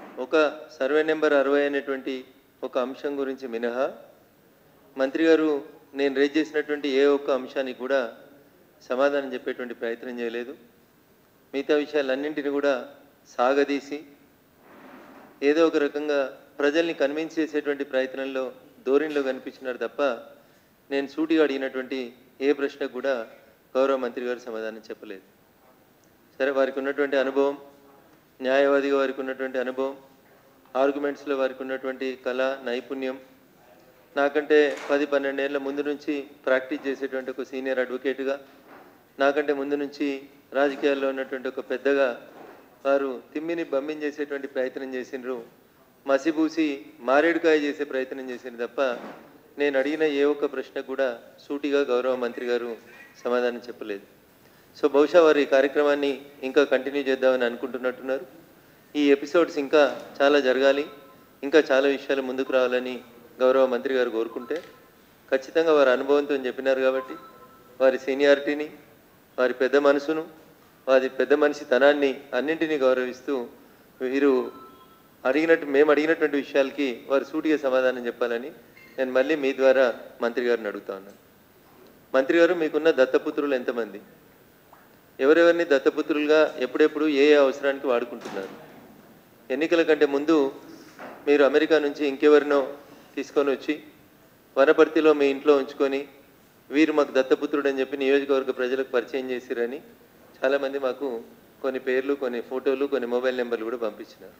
ఒక survey number అరవై అనేటువంటి ఒక అంశం గురించి మినహా మంత్రి గారు నేను రేజ్ చేసినటువంటి ఏ ఒక్క అంశానికి కూడా సమాధానం చెప్పేటువంటి ప్రయత్నం చేయలేదు మిగతా విషయాలన్నింటినీ కూడా సాగదీసి ఏదో ఒక రకంగా ప్రజల్ని కన్విన్స్ చేసేటువంటి ప్రయత్నంలో ధోరణిలో కనిపించినారు తప్ప నేను సూటిగా అడిగినటువంటి ఏ ప్రశ్నకు కూడా గౌరవ మంత్రి గారు సమాధానం చెప్పలేదు సరే వారికి ఉన్నటువంటి అనుభవం న్యాయవాదిగా వారికి ఉన్నటువంటి అనుభవం ఆర్గ్యుమెంట్స్లో వారికి ఉన్నటువంటి కళ నైపుణ్యం నాకంటే పది పన్నెండేళ్ల ముందు నుంచి ప్రాక్టీస్ చేసేటువంటి ఒక సీనియర్ అడ్వకేట్గా నాకంటే ముందు నుంచి రాజకీయాల్లో ఉన్నటువంటి ఒక పెద్దగా వారు తిమ్మిని బమ్మిని చేసేటువంటి ప్రయత్నం చేసిండ్రు మసిబూసి మారేడుకాయ చేసే ప్రయత్నం చేసిండ్రు తప్ప నేను అడిగిన ఏ ఒక్క ప్రశ్నకు కూడా సూటిగా గౌరవ మంత్రి గారు సమాధానం చెప్పలేదు సో బహుశా వారు ఈ కార్యక్రమాన్ని ఇంకా కంటిన్యూ చేద్దామని అనుకుంటున్నట్టున్నారు ఈ ఎపిసోడ్స్ ఇంకా చాలా జరగాలి ఇంకా చాలా విషయాలు ముందుకు రావాలని గౌరవ మంత్రి గారు కోరుకుంటే ఖచ్చితంగా వారి అనుభవంతో చెప్పినారు కాబట్టి వారి సీనియారిటీని వారి పెద్ద మనసును వారి పెద్ద మనిషి తనాన్ని అన్నింటినీ గౌరవిస్తూ వీరు అడిగినట్టు మేము అడిగినటువంటి విషయాలకి వారు సూటిగా సమాధానం చెప్పాలని నేను మళ్ళీ మీ ద్వారా మంత్రి గారిని అడుగుతా ఉన్నాను మంత్రి గారు మీకున్న దత్తపుత్రులు ఎంతమంది ఎవరెవరిని దత్తపుత్రులుగా ఎప్పుడెప్పుడు ఏ ఏ అవసరానికి వాడుకుంటున్నారు ఎన్నికల కంటే ముందు మీరు అమెరికా నుంచి ఇంకెవరినో తీసుకొని వచ్చి వనపర్తిలో మీ ఇంట్లో ఉంచుకొని వీరు మాకు దత్తపుత్రుడు అని చెప్పి నియోజకవర్గ ప్రజలకు పరిచయం చేసిరని చాలామంది మాకు కొన్ని పేర్లు కొన్ని ఫోటోలు కొన్ని మొబైల్ నెంబర్లు కూడా పంపించినారు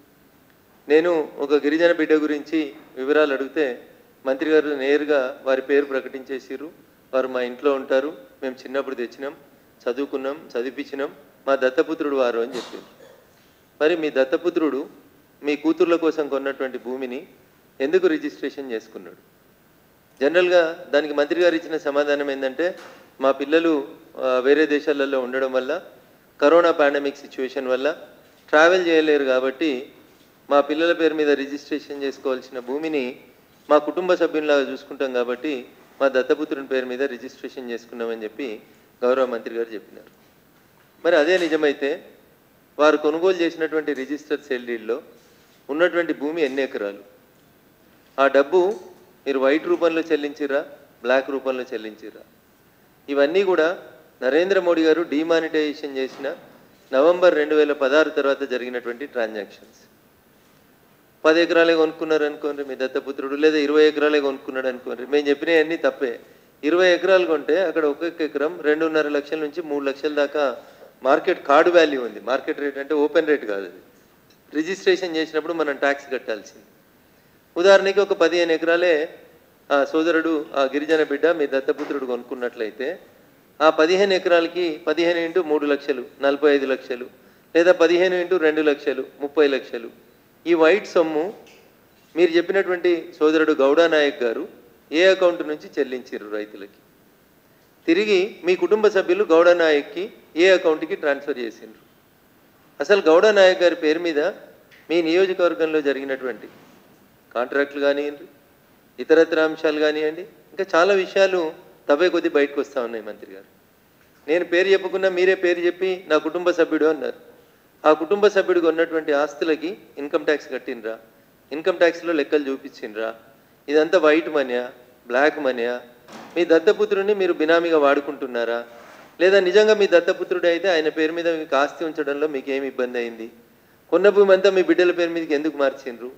నేను ఒక గిరిజన బిడ్డ గురించి వివరాలు అడిగితే మంత్రి గారు నేరుగా వారి పేరు ప్రకటించేసిరు వారు మా ఇంట్లో ఉంటారు మేము చిన్నప్పుడు తెచ్చినాం చదువుకున్నాం చదివించినాం మా దత్తపుత్రుడు వారు అని చెప్పారు మరి మీ దత్తపుత్రుడు మీ కూతుర్ల కోసం కొన్నటువంటి భూమిని ఎందుకు రిజిస్ట్రేషన్ చేసుకున్నాడు జనరల్గా దానికి మంత్రి గారు ఇచ్చిన సమాధానం ఏంటంటే మా పిల్లలు ఆ, వేరే దేశాలలో ఉండడం వల్ల కరోనా పాండమిక్ సిచ్యువేషన్ వల్ల ట్రావెల్ చేయలేరు కాబట్టి మా పిల్లల పేరు మీద రిజిస్ట్రేషన్ చేసుకోవాల్సిన భూమిని మా కుటుంబ సభ్యునిలాగా చూసుకుంటాం కాబట్టి మా దత్తపుత్రుని పేరు మీద రిజిస్ట్రేషన్ చేసుకున్నామని చెప్పి గౌరవ మంత్రి గారు చెప్పినారు మరి అదే నిజమైతే వారు కొనుగోలు చేసినటువంటి రిజిస్టర్ సేల్ డీడ్లో ఉన్నటువంటి భూమి ఎన్ని ఎకరాలు ఆ డబ్బు మీరు వైట్ రూపంలో చెల్లించిరా బ్లాక్ రూపంలో చెల్లించిరా ఇవన్నీ కూడా నరేంద్ర మోడీ గారు డిమానిటైజేషన్ చేసిన నవంబర్ రెండు వేల పదహారు తర్వాత జరిగినటువంటి ట్రాన్సాక్షన్స్ పది ఎకరాలే కొనుక్కున్నారు అనుకోండి మీ దత్తపుత్రుడు లేదా ఇరవై ఎకరాలే కొనుక్కున్నాడు అనుకోండి మేము చెప్పినవన్నీ తప్పే ఇరవై ఎకరాలు కొంటే అక్కడ ఒక్కొక్క ఎకరం రెండున్నర లక్షల నుంచి మూడు లక్షల దాకా మార్కెట్ కార్డు వాల్యూ ఉంది మార్కెట్ రేట్ అంటే ఓపెన్ రేట్ కాదు అది రిజిస్ట్రేషన్ చేసినప్పుడు మనం ట్యాక్స్ కట్టాల్సింది ఉదాహరణకి ఒక పదిహేను ఎకరాలే ఆ సోదరుడు ఆ గిరిజన బిడ్డ మీ దత్తపుత్రుడు కొనుక్కున్నట్లయితే ఆ పదిహేను ఎకరాలకి పదిహేను ఇంటూ మూడు లక్షలు నలభై ఐదు లక్షలు లేదా పదిహేను ఇంటూ రెండు లక్షలు ముప్పై లక్షలు ఈ వైట్ సొమ్ము మీరు చెప్పినటువంటి సోదరుడు గౌడా నాయక్ గారు ఏ అకౌంట్ నుంచి చెల్లించారు రైతులకి తిరిగి మీ కుటుంబ సభ్యులు గౌడ నాయక్కి ఏ అకౌంట్కి ట్రాన్స్ఫర్ చేసిండ్రు అసలు గౌడ నాయక్ గారి పేరు మీద మీ నియోజకవర్గంలో జరిగినటువంటి కాంట్రాక్టులు కానివ్వండి ఇతరత్ర అంశాలు కానివ్వండి ఇంకా చాలా విషయాలు తవ్వే కొద్దీ బయటకు వస్తూ ఉన్నాయి మంత్రి గారు నేను పేరు చెప్పకుండా మీరే పేరు చెప్పి నా కుటుంబ సభ్యుడు అన్నారు ఆ కుటుంబ సభ్యుడికి ఉన్నటువంటి ఆస్తులకి ఇన్కమ్ ట్యాక్స్ కట్టినరా ఇన్కమ్ ట్యాక్స్లో లెక్కలు చూపించిండ్రా ఇదంతా వైట్ మనీయా బ్లాక్ మనీయా మీ దత్తపుత్రుడిని మీరు బినామీగా వాడుకుంటున్నారా లేదా నిజంగా మీ దత్తపుత్రుడు అయితే ఆయన పేరు మీద మీకు ఆస్తి ఉంచడంలో మీకు ఏమి ఇబ్బంది అయింది కొన్న భూమి అంతా మీ బిడ్డల పేరు మీదకి ఎందుకు మార్చిండ్రు